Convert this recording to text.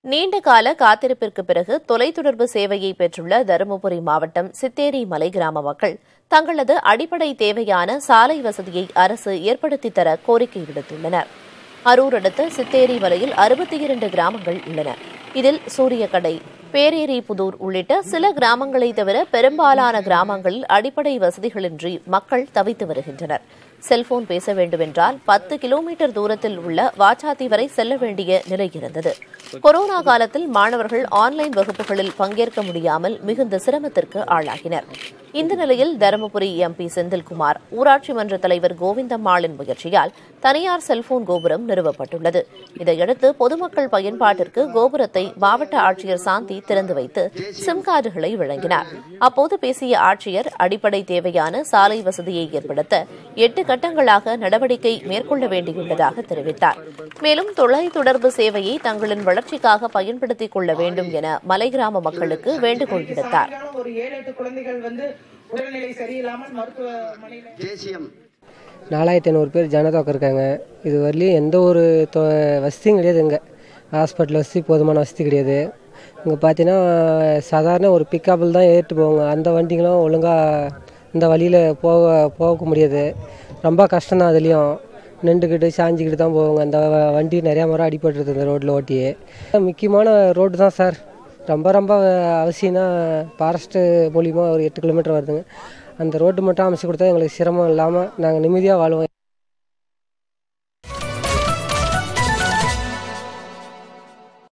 நீண்ட கால காத்திருப்பிற்கு பிறகு தொலைத்தொடர்பு சேவையை பெற்றுள்ள தருமபுரி மாவட்டம் சித்தேரி மலை கிராம மக்கள் தங்களது அடிப்படை தேவையான சாலை வசதியை அரசு ஏற்படுத்தித் தர கோரிக்கை விடுத்துள்ளனர் அரூர் அடுத்த சித்தேரி மலையில் அறுபத்தி இரண்டு கிராமங்கள் உள்ளன இதில் சூரியக்கடை பேரேரி புதூர் உள்ளிட்ட சில கிராமங்களை தவிர பெரும்பாலான கிராமங்களில் அடிப்படை வசதிகளின்றி மக்கள் தவித்து வருகின்றனர் செல்போன் பேச வேண்டுமென்றால் பத்து கிலோமீட்டர் தூரத்தில் உள்ள வாச்சாத்தி வரை செல்ல வேண்டிய நிலை இருந்தது கொரோனா காலத்தில் மாணவர்கள் ஆன்லைன் வகுப்புகளில் பங்கேற்க முடியாமல் மிகுந்த சிரமத்திற்கு ஆளாகினர் இந்த நிலையில் தருமபுரி எம்பி செந்தில்குமார் ஊராட்சி மன்ற தலைவர் கோவிந்தம்மாளின் முயற்சியால் தனியார் செல்போன் கோபுரம் நிறுவப்பட்டுள்ளது இதையடுத்து பொதுமக்கள் பயன்பாட்டிற்கு கோபுரத்தை மாவட்ட ஆட்சியர் சாந்தி திறந்து வைத்து சிம் கார்டுகளை வழங்கினார் அப்போது பேசிய ஆட்சியர் அடிப்படை தேவையான சாலை வசதியை ஏற்படுத்த எட்டு கட்டங்களாக நடவடிக்கை மேற்கொள்ள வேண்டியுள்ளதாக தெரிவித்தார் மேலும் தொலை தொடர்பு சேவையை தங்களின் வளர்ச்சிக்காக பயன்படுத்திக் கொள்ள வேண்டும் என மலை கிராம மக்களுக்கு வேண்டுகோள் விடுத்தார் சாயங்காலம் ஒரு ஏழு எட்டு குழந்தைகள் வந்து உடல்நிலை சரியில்லாமல் மருத்துவமனையில தேசியம் நாலாயிரத்தி ஐநூறு பேர் ஜனத்தொகை இருக்காங்க இது வரலையும் எந்த ஒரு தொ வசதியும் கிடையாது இங்கே ஹாஸ்பிட்டல் வசதி போதுமான வசதி கிடையாது இங்கே பார்த்தீங்கன்னா சாதாரண ஒரு பிக்கப்பில் தான் ஏறிட்டு போவாங்க அந்த வண்டிங்களும் ஒழுங்காக இந்த வழியில் போக போக முடியாது ரொம்ப கஷ்டம்தான் அதுலேயும் நின்றுக்கிட்டு சாஞ்சிக்கிட்டு தான் போவாங்க அந்த வ- வண்டி நிறையா முறை அடிபட்டுருது இந்த ரோட்டில் ஓட்டி முக்கியமான ரோடு தான் சார் ரொம்ப ரொம்ப அவசியம்னா ஃபாரஸ்ட்டு மூலிமா ஒரு எட்டு கிலோமீட்டர் வருதுங்க அந்த ரோட்டு மட்டும் அமைச்சு கொடுத்தா எங்களுக்கு சிரமம் இல்லாமல் நாங்கள் நிம்மதியாக வாழ்வோம்